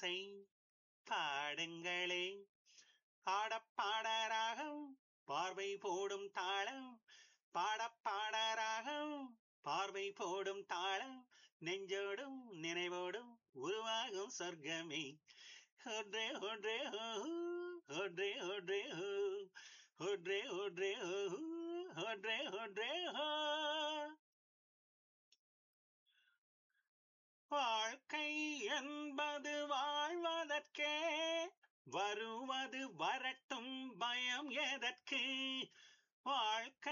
ஓசை பாடுங்களே பாடப்பாடராகம் பார்வை போடும் தாளம் பாடப்பாடராகம் பார்வை போடும் தாளம் நெஞ்சோடும் நினைவோடும் உருவாகும் சொர்க்கமே ஒன்றே ஒன்றே ஓ ஒன்றே ஒன்றே ஓ ஒன்றே ஒன்றே ஓ ஒன்றே ஒன்றே ஓ வாழ்க்கை என்பது வாழ்வதற்கே வருவது வரட்டும் பயம் எதற்கு வாழ்க்கை